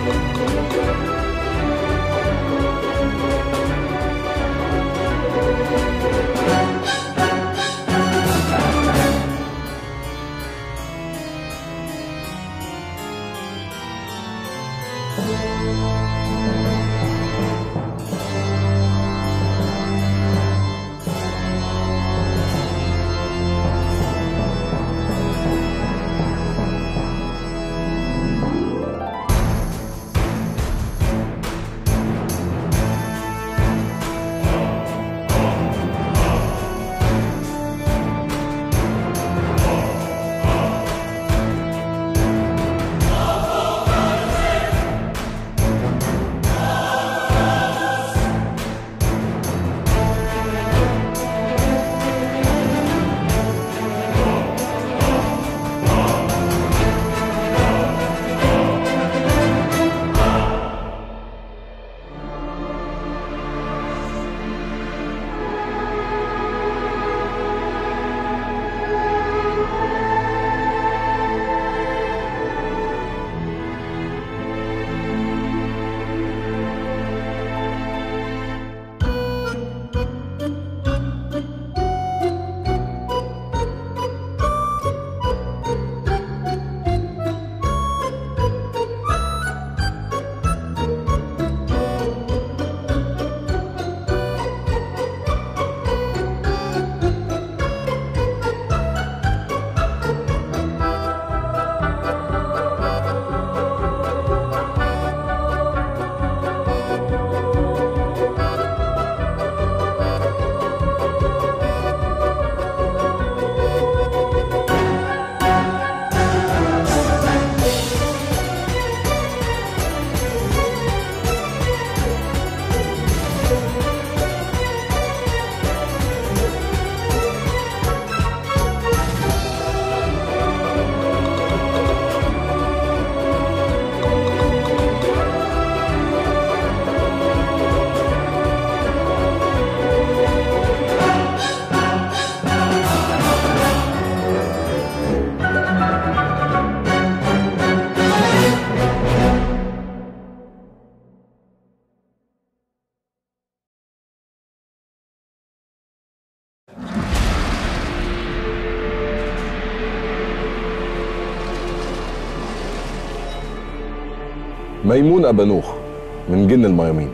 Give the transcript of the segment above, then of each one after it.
ميمون أبانوخ من جن الميامين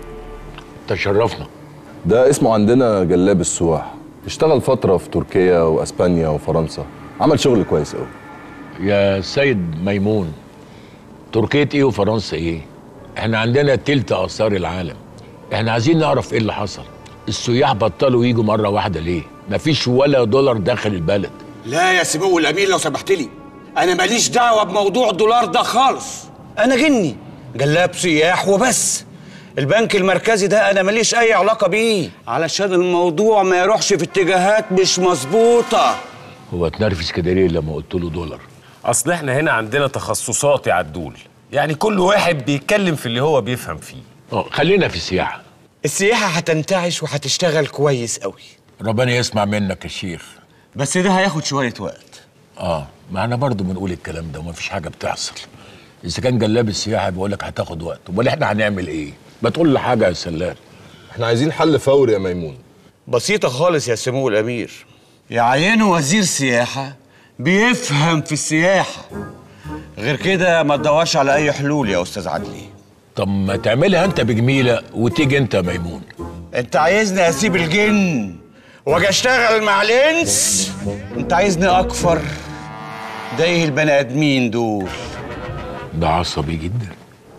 تشرفنا ده اسمه عندنا جلاب السواح اشتغل فترة في تركيا وأسبانيا وفرنسا عمل شغل كويس قوي يا سيد ميمون تركيا ايه وفرنسا ايه احنا عندنا تلت اثار العالم احنا عايزين نعرف ايه اللي حصل السياح بطلوا يجوا مره واحده ليه مفيش ولا دولار داخل البلد لا يا سمو الامير لو سمحت لي انا ماليش دعوه بموضوع الدولار ده خالص انا جني جلاب سياح وبس البنك المركزي ده انا ماليش اي علاقه بيه علشان الموضوع ما يروحش في اتجاهات مش مظبوطه هو اتنرفز كده ليه لما قلت له دولار اصل احنا هنا عندنا تخصصات يا عدول يعني كل واحد بيتكلم في اللي هو بيفهم فيه اه خلينا في السياحه السياحه هتنتعش وهتشتغل كويس قوي ربنا يسمع منك يا شيخ بس ده هياخد شويه وقت اه ما احنا برضه بنقول الكلام ده ومفيش حاجه بتحصل اذا كان جلاب السياحه بيقول لك هتاخد وقت امال احنا هنعمل ايه ما تقول لي حاجه يا سلال احنا عايزين حل فوري يا ميمون بسيطه خالص يا سمو الامير يعينوا وزير سياحه بيفهم في السياحه غير كده ما تدورش على اي حلول يا استاذ عدلي طب ما تعملها انت بجميله وتيجي انت يا ميمون انت عايزني اسيب الجن واجي اشتغل مع الانس انت عايزني اكفر ده ايه البني ادمين دول ده عصبي جدا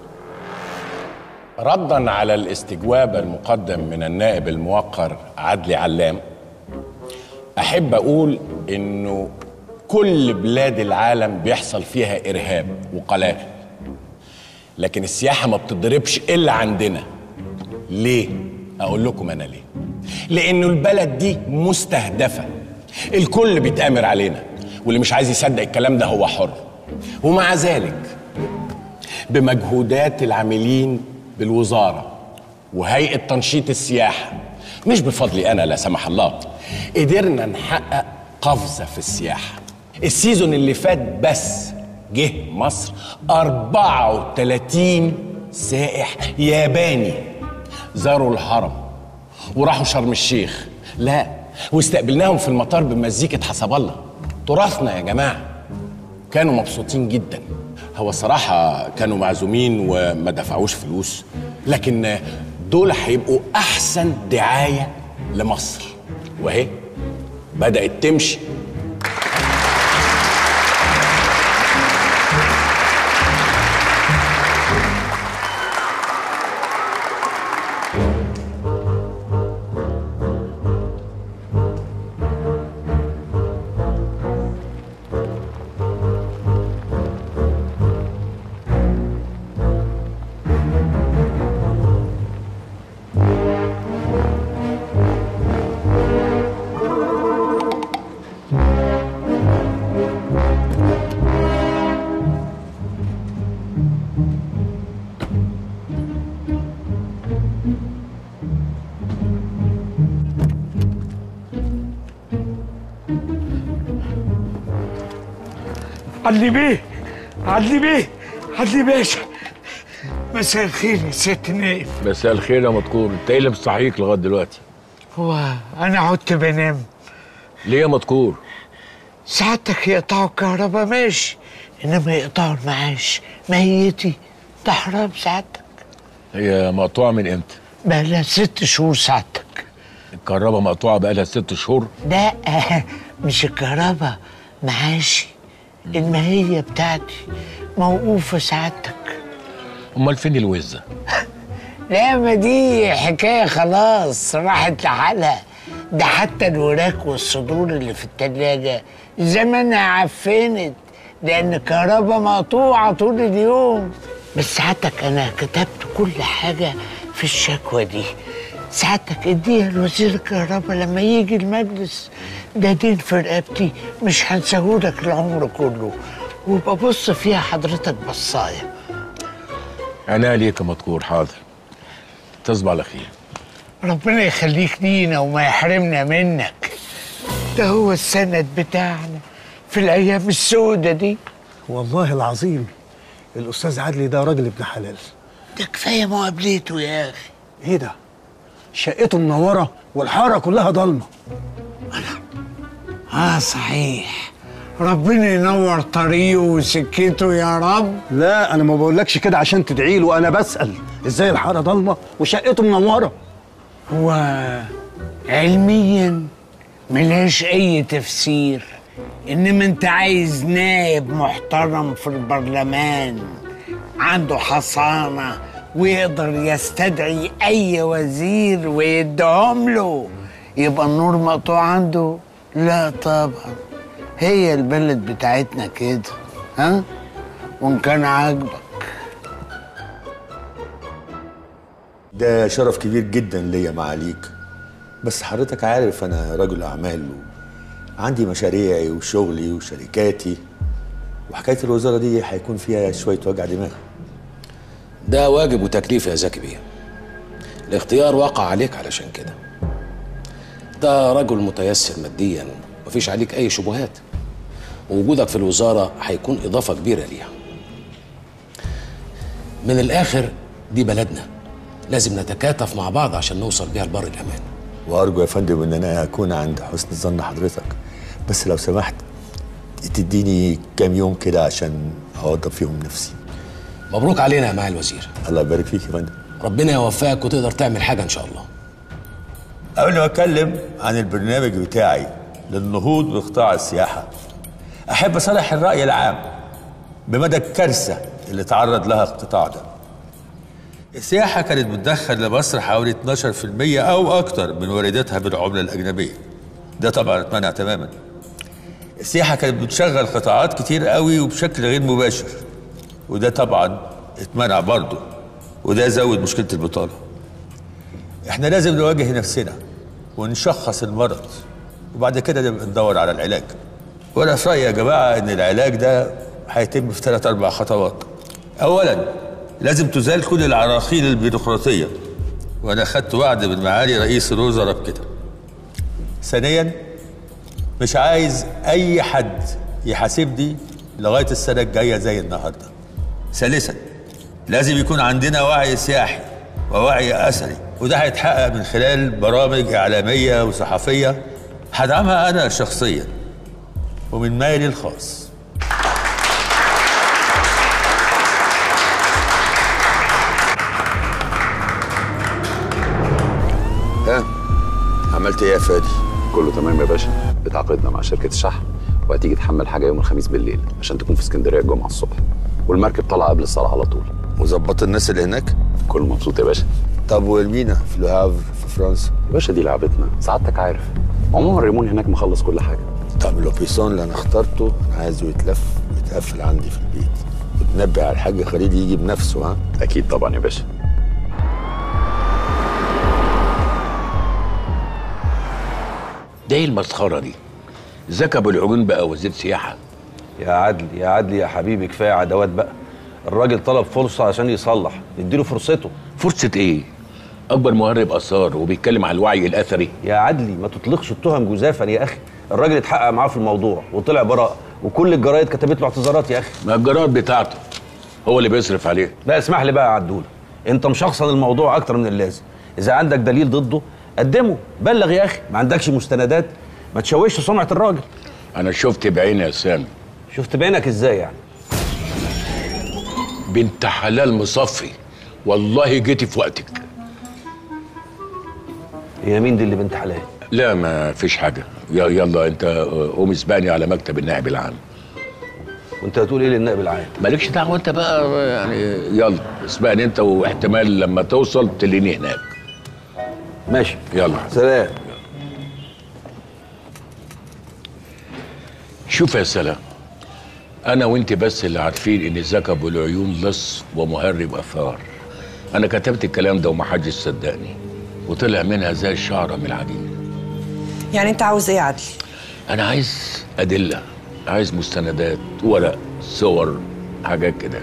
ردا على الاستجواب المقدم من النائب الموقر عدلي علام احب اقول انه كل بلاد العالم بيحصل فيها ارهاب وقلاقل لكن السياحه ما بتضربش الا عندنا ليه اقول لكم انا ليه لانه البلد دي مستهدفه الكل بيتامر علينا واللي مش عايز يصدق الكلام ده هو حر ومع ذلك بمجهودات العاملين بالوزاره وهيئه تنشيط السياحه مش بفضلي انا لا سمح الله قدرنا نحقق قفزه في السياحه السيزون اللي فات بس جه مصر 34 سائح ياباني زاروا الهرم وراحوا شرم الشيخ لا واستقبلناهم في المطار بمزيكة حسب الله تراثنا يا جماعة كانوا مبسوطين جدا هو الصراحة كانوا معزومين وما دفعوش فلوس لكن دول هيبقوا أحسن دعاية لمصر وأهي بدأت تمشي عدلي بيه عدلي بيه عدلي باشا مساء الخير يا ست نايف مساء الخير يا مذكور انت ايه اللي مصحيك لغايه دلوقتي هو انا عدت بنام ليه يا مذكور ساعتك يقطعوا الكهرباء ماشي انما يقطعوا المعاش ميتي ده حرام ساعتك هي مقطوعه من امتى بقالها ست شهور ساعتك الكهرباء مقطوعه بقالها ست شهور لا مش الكهرباء معاشي الماهية بتاعتي موقوفة سعادتك امال فين الوزه لا ما دي حكاية خلاص راحت لحالها ده حتى الوراك والصدور اللي في التلاجة زمانها عفنت لأن الكهرباء مقطوعة طول اليوم بس ساعتك أنا كتبت كل حاجة في الشكوى دي ساعتك اديها لوزير الكهرباء لما يجي المجلس ده دين في رقبتي مش هنساهولك العمر كله وببص فيها حضرتك بصايه انا ليك يا مذكور حاضر تصبح على خير ربنا يخليك لينا وما يحرمنا منك ده هو السند بتاعنا في الايام السودة دي والله العظيم الاستاذ عدلي ده راجل ابن حلال ده كفايه مقابلته يا اخي ايه ده شقته منوره والحاره كلها ضلمه اه صحيح ربنا ينور طريقه وسكته يا رب لا انا ما بقولكش كده عشان تدعي له انا بسال ازاي الحاره ضلمه وشقته منوره هو علميا ملهاش اي تفسير انما انت عايز نائب محترم في البرلمان عنده حصانه ويقدر يستدعي اي وزير ويديهم له يبقى النور مقطوع عنده لا طبعا هي البلد بتاعتنا كده ها وان كان عاجبك ده شرف كبير جدا ليا معاليك بس حضرتك عارف انا رجل اعمال عندي مشاريعي وشغلي وشركاتي وحكايه الوزاره دي هيكون فيها شويه وجع دماغ ده واجب وتكليف يا زكي بيه الاختيار وقع عليك علشان كده ده رجل متيسر ماديا مفيش عليك اي شبهات ووجودك في الوزاره هيكون اضافه كبيره ليها من الاخر دي بلدنا لازم نتكاتف مع بعض عشان نوصل بيها لبر الامان وارجو يا فندم ان انا اكون عند حسن ظن حضرتك بس لو سمحت تديني كام يوم كده عشان اوضب فيهم نفسي مبروك علينا يا معالي الوزير الله يبارك فيك يا فندم ربنا يوفقك وتقدر تعمل حاجه ان شاء الله قبل ما اتكلم عن البرنامج بتاعي للنهوض بقطاع السياحه احب اصالح الراي العام بمدى الكارثه اللي تعرض لها القطاع ده السياحة كانت بتدخل لمصر حوالي 12% أو أكتر من وارداتها بالعملة الأجنبية ده طبعا اتمنع تماما السياحة كانت بتشغل قطاعات كتير قوي وبشكل غير مباشر وده طبعا اتمنع برضه وده زود مشكلة البطالة احنا لازم نواجه نفسنا ونشخص المرض وبعد كده نبقى ندور على العلاج وانا في رايي يا جماعه ان العلاج ده هيتم في ثلاث اربع خطوات اولا لازم تزال كل العراقيل البيروقراطيه وانا خدت وعد من معالي رئيس الوزراء بكده ثانيا مش عايز اي حد يحاسبني لغاية السنة الجاية زي النهاردة ثالثا لازم يكون عندنا وعي سياحي ووعي أثري وده هيتحقق من خلال برامج إعلامية وصحفية هدعمها أنا شخصيا ومن مالي الخاص ها عملت ايه يا فادي؟ كله تمام يا باشا اتعاقدنا مع شركة الشحن وهتيجي تحمل حاجة يوم الخميس بالليل عشان تكون في اسكندرية الجمعة الصبح والمركب طالعة قبل الصلاة على طول وظبطت الناس اللي هناك؟ كله مبسوط يا باشا طب والمينا في لوهاف في فرنسا؟ يا باشا دي لعبتنا سعادتك عارف عموما ريمون هناك مخلص كل حاجة طب لوبيسون اللي انا اخترته انا عايزه يتلف ويتقفل عندي في البيت وتنبه على الحاج خليل يجي بنفسه ها؟ أكيد طبعا يا باشا ده ايه المسخره دي زكى ابو العيون بقى وزير سياحه يا عدلي يا عدلي يا حبيبي كفايه عداوات بقى الراجل طلب فرصه عشان يصلح اديله فرصته فرصه ايه اكبر مهرب اثار وبيتكلم على الوعي الاثري يا عدلي ما تطلقش التهم جزافا يا اخي الراجل اتحقق معاه في الموضوع وطلع براء وكل الجرايد كتبت له اعتذارات يا اخي ما الجرائد بتاعته هو اللي بيصرف عليه لا اسمح لي بقى يا عدوله انت مشخصن الموضوع اكتر من اللازم اذا عندك دليل ضده قدمه بلغ يا اخي ما عندكش مستندات ما تشوهش سمعه الراجل انا شفت بعيني يا سامي شفت بعينك ازاي يعني بنت حلال مصفي والله جيتي في وقتك هي مين دي اللي بنت حلال لا ما فيش حاجه ي- يلا انت قوم اسبقني على مكتب النائب العام وانت هتقول ايه للنائب العام مالكش دعوه انت بقى يعني يلا اسبقني انت واحتمال لما توصل تليني هناك ماشي يلا سلام شوف يا سلام انا وانت بس اللي عارفين ان زكى ابو العيون لص ومهرب اثار انا كتبت الكلام ده ومحدش صدقني وطلع منها زي الشعره من العجين يعني انت عاوز ايه يا عدلي انا عايز ادله عايز مستندات ورق صور حاجات كده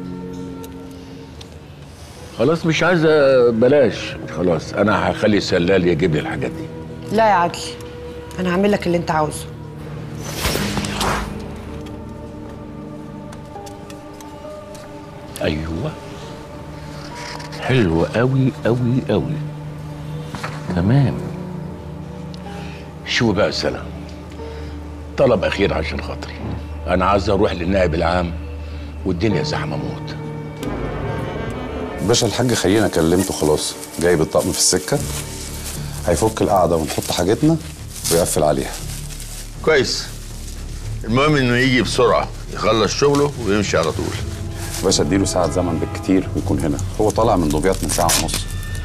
خلاص مش عايز بلاش خلاص انا هخلي سلال يجيب لي الحاجات دي لا يا عدلي انا هعمل لك اللي انت عاوزه ايوه حلو قوي قوي قوي تمام شو بقى سلام طلب اخير عشان خاطري انا عايز اروح للنائب العام والدنيا زحمه موت باشا الحاج خلينا كلمته خلاص جايب الطقم في السكة هيفك القعدة ونحط حاجتنا ويقفل عليها كويس المهم انه يجي بسرعة يخلص شغله ويمشي على طول باشا اديله ساعة زمن بالكتير ويكون هنا هو طالع من دمياط من ساعة ونص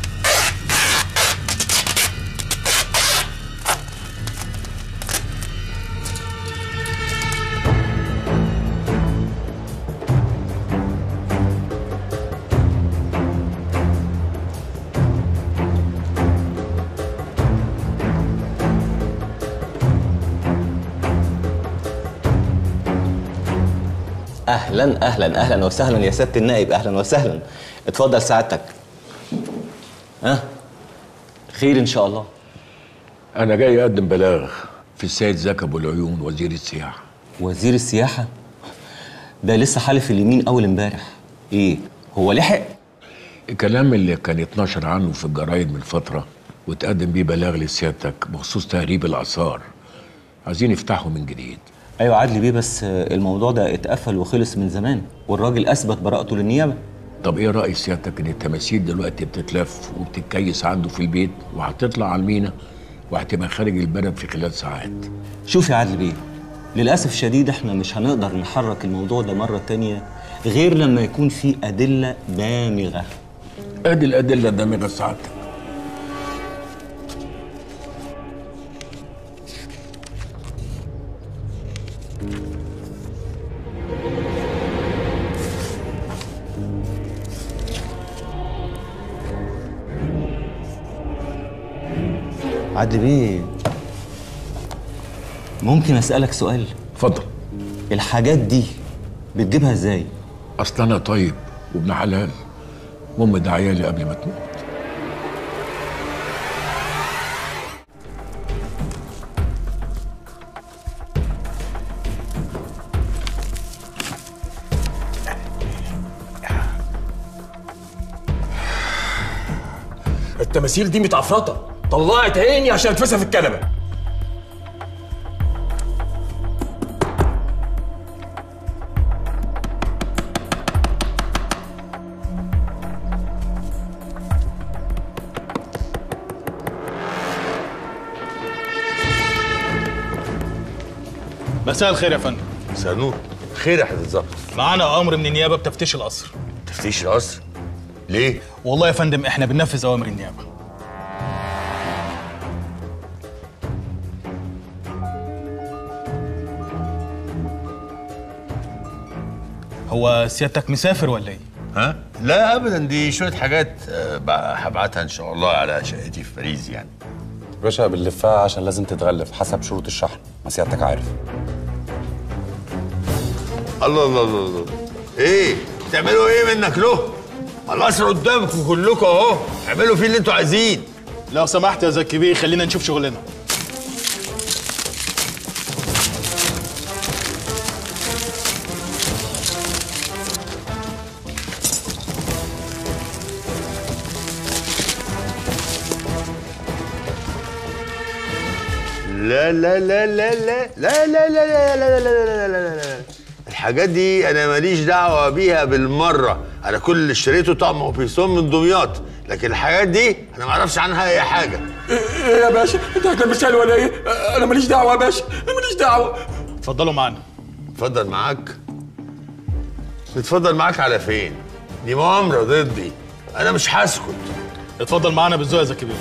اهلا اهلا اهلا وسهلا يا سياده النائب اهلا وسهلا اتفضل سعادتك ها خير ان شاء الله انا جاي اقدم بلاغ في السيد زكي ابو العيون وزير السياحه وزير السياحه ده لسه حالف اليمين اول امبارح ايه هو لحق الكلام اللي كان يتنشر عنه في الجرايد من فتره وتقدم بيه بلاغ لسيادتك بخصوص تهريب الاثار عايزين يفتحوا من جديد ايوه عدلي بيه بس الموضوع ده اتقفل وخلص من زمان والراجل اثبت براءته للنيابه طب ايه راي سيادتك ان التماثيل دلوقتي بتتلف وبتتكيس عنده في البيت وهتطلع على المينا وهتبقى خارج البلد في خلال ساعات شوف يا عدلي بيه للاسف الشديد احنا مش هنقدر نحرك الموضوع ده مره تانية غير لما يكون في ادله دامغه ادي الادله الدامغه سعادتك عدلي بيه ممكن اسالك سؤال اتفضل الحاجات دي بتجيبها ازاي اصل انا طيب وابن حلال ماما ده عيالي قبل ما تموت التماثيل دي متعفرطه طلعت عيني عشان اتفسها في الكنبه مساء الخير يا فندم مساء النور خير يا حضرتك الظابط معانا امر من النيابه بتفتيش القصر تفتيش القصر ليه والله يا فندم احنا بننفذ اوامر النيابه هو سيادتك مسافر ولا ايه ها لا ابدا دي شويه حاجات آه، بقى هبعتها ان شاء الله على شقتي في باريس يعني باشا بنلفها عشان لازم تتغلف حسب شروط الشحن ما سيادتك عارف الله الله الله الله ايه تعملوا ايه منك له القصر قدامكم كلكم اهو اعملوا فيه اللي انتوا عايزين لو سمحت يا زكي بيه خلينا نشوف شغلنا لا لا لا لا لا لا لا لا لا لا لا لا لا لا لا لا الحاجات دي انا ماليش دعوه بيها بالمره انا كل اللي اشتريته طقم وبيسون من دمياط لكن الحاجات دي انا ما اعرفش عنها اي حاجه ايه يا باشا انت هتلبسها ولا ايه انا ماليش دعوه يا باشا انا ماليش دعوه اتفضلوا معانا اتفضل معاك اتفضل معاك على فين دي مؤامره ضدي انا مش هسكت اتفضل معانا بالذوق يا زكي بيه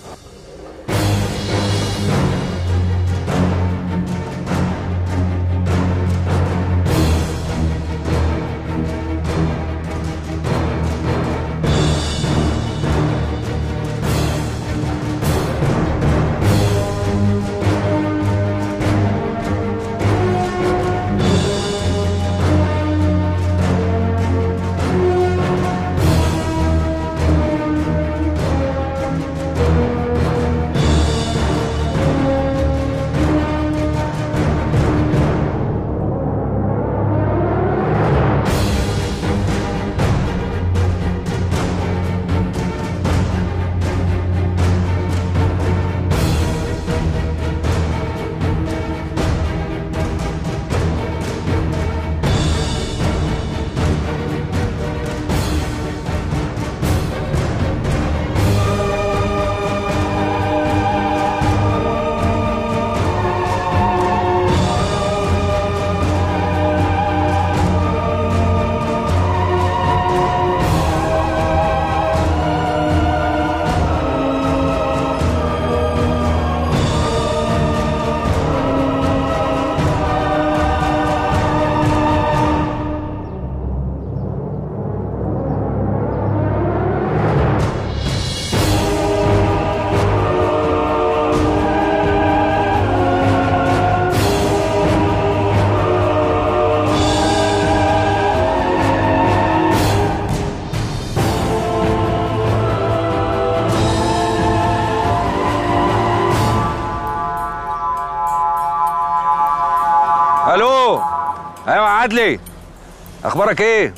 الو ايوه يا عدلي اخبارك ايه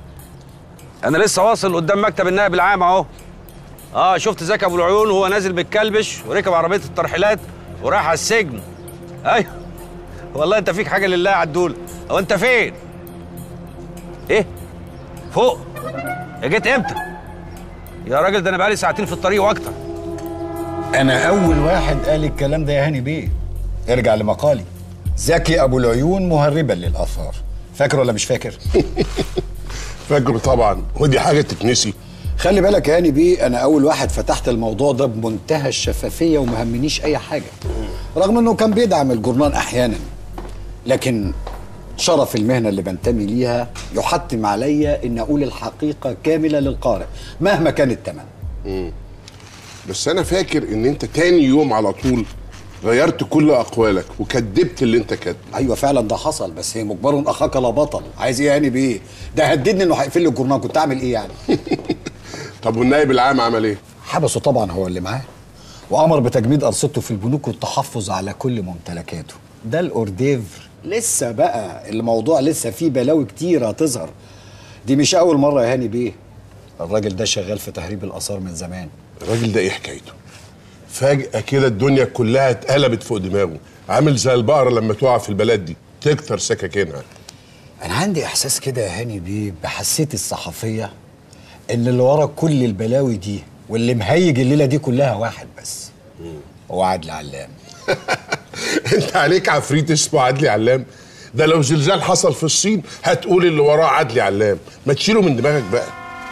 انا لسه واصل قدام مكتب النائب العام اهو اه شفت زكي ابو العيون وهو نازل بالكلبش وركب عربيه الترحيلات ورايح على السجن ايوه والله انت فيك حاجه لله يا عدول هو انت فين ايه فوق يا جيت امتى يا راجل ده انا بقالي ساعتين في الطريق واكتر أنا أول واحد قال الكلام ده يا هاني بيه ارجع لمقالي زكي أبو العيون مهربا للآثار فاكر ولا مش فاكر؟ فاكره طبعا ودي حاجه تتنسي خلي بالك يا هاني بيه أنا أول واحد فتحت الموضوع ده بمنتهى الشفافية وما همنيش أي حاجة رغم إنه كان بيدعم الجرنان أحيانا لكن شرف المهنة اللي بنتمي ليها يحتم عليا إن أقول الحقيقة كاملة للقارئ مهما كان الثمن مم. بس انا فاكر ان انت تاني يوم على طول غيرت كل اقوالك وكدبت اللي انت كاتبه ايوه فعلا ده حصل بس هي مجبر اخاك لا بطل عايز ايه يعني بايه ده هددني انه هيقفل لي الجورنال كنت اعمل ايه يعني طب والنائب العام عمل ايه حبسه طبعا هو اللي معاه وامر بتجميد ارصدته في البنوك والتحفظ على كل ممتلكاته ده الاورديفر لسه بقى الموضوع لسه فيه بلاوي كتير هتظهر دي مش اول مره يا هاني بيه الراجل ده شغال في تهريب الاثار من زمان الراجل ده ايه حكايته فجأة كده الدنيا كلها اتقلبت فوق دماغه عامل زي البقرة لما تقع في البلد دي تكتر سكاكينها انا عندي احساس كده يا هاني بيه بحسيت الصحفيه ان اللي ورا كل البلاوي دي واللي مهيج الليله دي كلها واحد بس هو عادل علام انت عليك عفريت اسمه عدلي علام ده لو زلزال حصل في الصين هتقول اللي وراه عدلي علام ما تشيله من دماغك بقى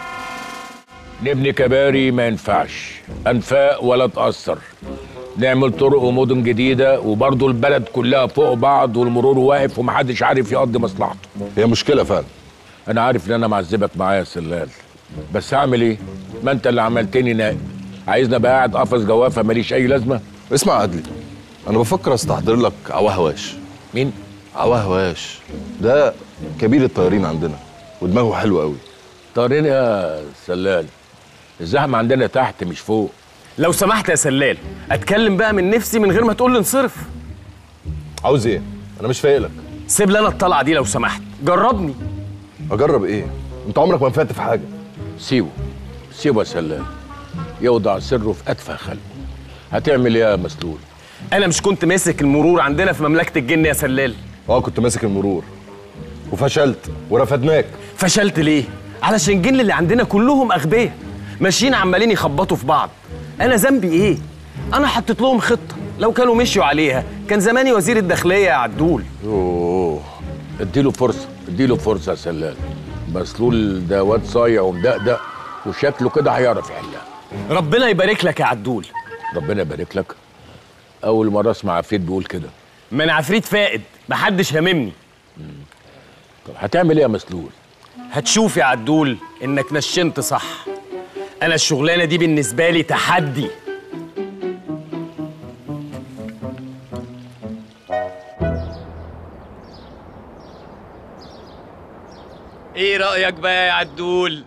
نبني كباري ما ينفعش انفاق ولا تأثر نعمل طرق ومدن جديدة وبرضه البلد كلها فوق بعض والمرور واقف ومحدش عارف يقضي مصلحته هي مشكلة فعلا أنا عارف إن أنا معذبك معايا يا سلال بس هعمل إيه؟ ما أنت اللي عملتني نائب عايزني أبقى قاعد قفص جوافة ماليش أي لازمة؟ اسمع يا عدلي انا بفكر استحضر لك عواه هواش مين عواه هواش ده كبير الطيارين عندنا ودماغه حلوه قوي طيارين يا سلال الزحمة عندنا تحت مش فوق لو سمحت يا سلال اتكلم بقى من نفسي من غير ما تقول لي انصرف عاوز ايه انا مش فايق لك سيب لي انا الطلعه دي لو سمحت جربني اجرب ايه انت عمرك ما نفعت في حاجه سيبه سيبه يا سلال يوضع سره في أتفه خلقه هتعمل إيه يا مسلول؟ انا مش كنت ماسك المرور عندنا في مملكه الجن يا سلال اه كنت ماسك المرور وفشلت ورفدناك فشلت ليه علشان الجن اللي عندنا كلهم اغبياء ماشيين عمالين يخبطوا في بعض انا ذنبي ايه انا حطيت لهم خطه لو كانوا مشيوا عليها كان زماني وزير الداخليه يا عدول اوه اديله فرصه اديله فرصه يا سلال مسلول ده واد صايع ومدقدق وشكله كده هيعرف يحلها ربنا يبارك لك يا عدول ربنا يبارك لك اول مره اسمع عفريت بيقول كده ما انا عفريت فائد محدش هاممني طب هتعمل ايه يا مسلول هتشوف يا عدول انك نشنت صح انا الشغلانه دي بالنسبه لي تحدي ايه رايك بقى يا عدول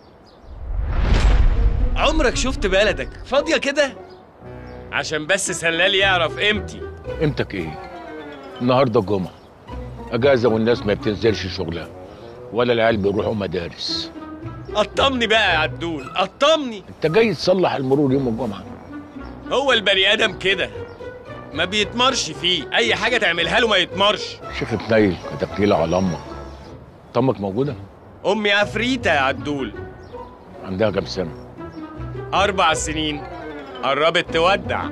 عمرك شفت بلدك فاضيه كده عشان بس سلال يعرف قيمتي قيمتك ايه النهارده الجمعه اجازه والناس ما بتنزلش شغلها ولا العيال بيروحوا مدارس قطمني بقى يا عدول قطمني انت جاي تصلح المرور يوم الجمعه هو البني ادم كده ما بيتمرش فيه اي حاجه تعملها له ما يتمرش شيخ تنيل كتكتيله على امك طمك موجوده امي عفريته يا عدول عندها كام سنه اربع سنين قربت تودع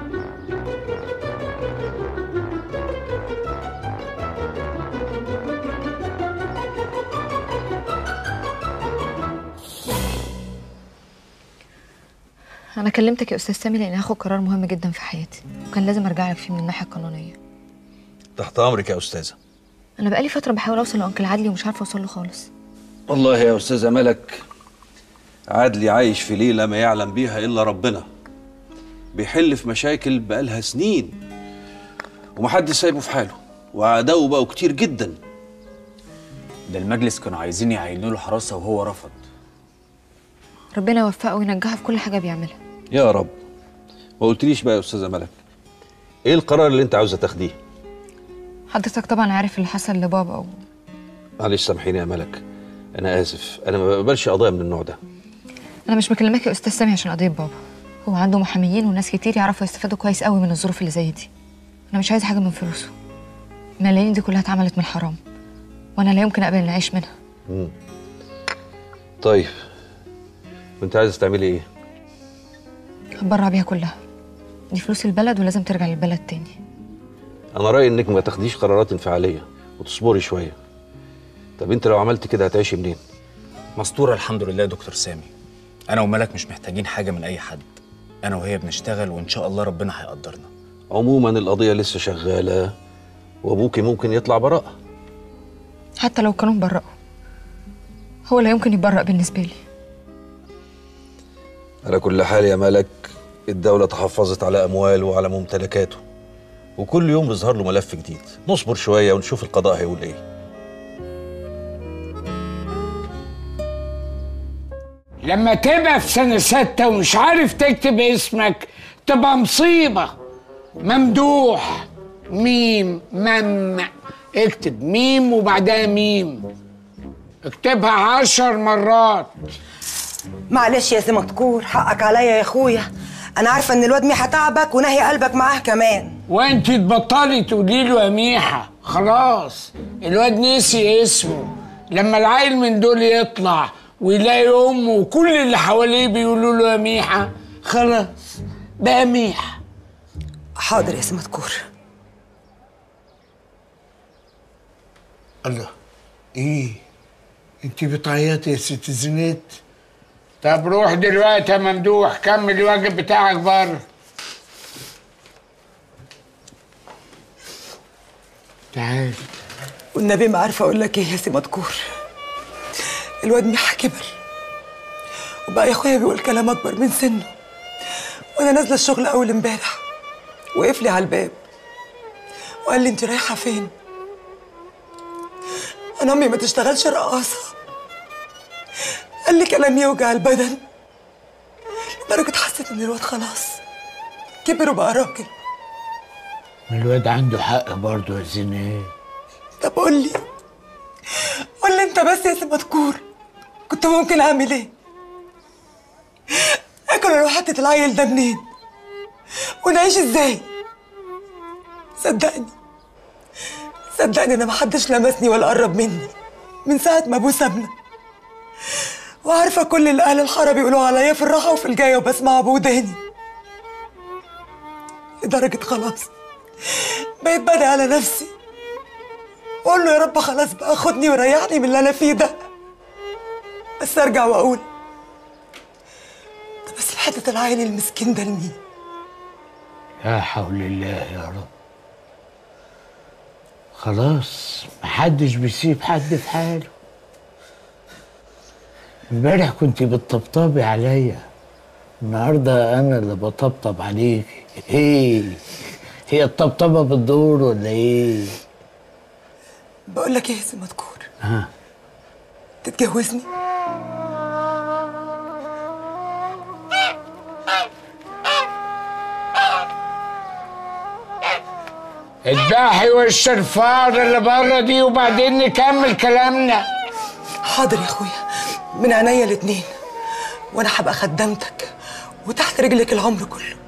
انا كلمتك يا استاذ سامي لاني هاخد قرار مهم جدا في حياتي وكان لازم ارجع لك فيه من الناحيه القانونيه تحت امرك يا استاذه انا بقالي فتره بحاول اوصل لانكل عدلي ومش عارفه اوصل له خالص والله يا استاذه ملك عدلي عايش في ليله ما يعلم بيها الا ربنا بيحل في مشاكل بقالها سنين ومحدش سايبه في حاله وأعداؤه بقوا كتير جدا ده المجلس كانوا عايزين يعينوا له حراسه وهو رفض ربنا يوفقه وينجحه في كل حاجه بيعملها يا رب ما قلتليش بقى يا استاذه ملك ايه القرار اللي انت عاوزه تاخديه حضرتك طبعا عارف اللي حصل لبابا و... معلش سامحيني يا ملك انا اسف انا ما بقبلش قضايا من النوع ده انا مش بكلمك يا استاذ سامي عشان قضيه بابا هو عنده محاميين وناس كتير يعرفوا يستفادوا كويس قوي من الظروف اللي زي دي انا مش عايز حاجه من فلوسه الملايين دي كلها اتعملت من الحرام وانا لا يمكن اقبل اني اعيش منها مم. طيب وانت عايزه تعملي ايه هتبرع بيها كلها دي فلوس البلد ولازم ترجع للبلد تاني انا رايي انك ما تاخديش قرارات انفعاليه وتصبري شويه طب انت لو عملت كده هتعيشي منين مستوره الحمد لله يا دكتور سامي انا وملك مش محتاجين حاجه من اي حد انا وهي بنشتغل وان شاء الله ربنا هيقدرنا عموما القضيه لسه شغاله وابوكي ممكن يطلع براءه حتى لو كانوا مبرئوا هو لا يمكن يبرأ بالنسبه لي على كل حال يا ملك الدولة تحفظت على أمواله وعلى ممتلكاته وكل يوم بيظهر له ملف جديد نصبر شوية ونشوف القضاء هيقول إيه لما تبقى في سنة ستة ومش عارف تكتب اسمك تبقى مصيبة ممدوح ميم مم اكتب ميم وبعدها ميم اكتبها عشر مرات معلش يا سي مذكور حقك عليا يا اخويا انا عارفه ان الواد ميحة تعبك ونهي قلبك معاه كمان وانت تبطلي تقولي له يا ميحة خلاص الواد نسي اسمه لما العيل من دول يطلع ويلاقي امه وكل اللي حواليه بيقولوا له يا ميحة خلاص بقى ميحة حاضر يا سي مذكور الله ايه انت بتعيطي يا ست زينات طب روح دلوقتي يا ممدوح كمل الواجب بتاعك بره تعال والنبي ما عارفه اقول لك ايه يا سي مذكور الواد ميحة كبر وبقى يا اخويا بيقول كلام اكبر من سنه وانا نازله الشغل اول امبارح وقف لي على الباب وقال لي انت رايحه فين انا امي ما تشتغلش رقاصه قال لي كلام يوجع البدن لدرجه حسيت ان الواد خلاص كبر وبقى راجل الواد عنده حق برضه يا زينات طب قول لي قول لي انت بس يا سي مذكور كنت ممكن اعمل ايه اكل اروح حته العيل ده منين ونعيش ازاي صدقني صدقني انا محدش لمسني ولا قرب مني من ساعه ما ابوه سابنا وعارفه كل اللي اهل الحاره بيقولوا عليا في الراحه وفي الجايه وبسمع بوداني لدرجه خلاص بقيت بدعي على نفسي واقول له يا رب خلاص بقى خدني وريحني من اللي انا فيه ده بس ارجع واقول ده بس حته العيل المسكين ده لمين لا حول الله يا رب خلاص محدش بيسيب حد في حاله امبارح كنت بتطبطبي عليا النهارده انا اللي بطبطب عليكي ايه هي الطبطبه بالدور ولا ايه بقول لك ايه يا سي مذكور ها تتجوزني اذبحي وش الفار اللي بره دي وبعدين نكمل كلامنا حاضر يا اخويا من عينيا الاتنين وانا هبقى خدامتك وتحت رجلك العمر كله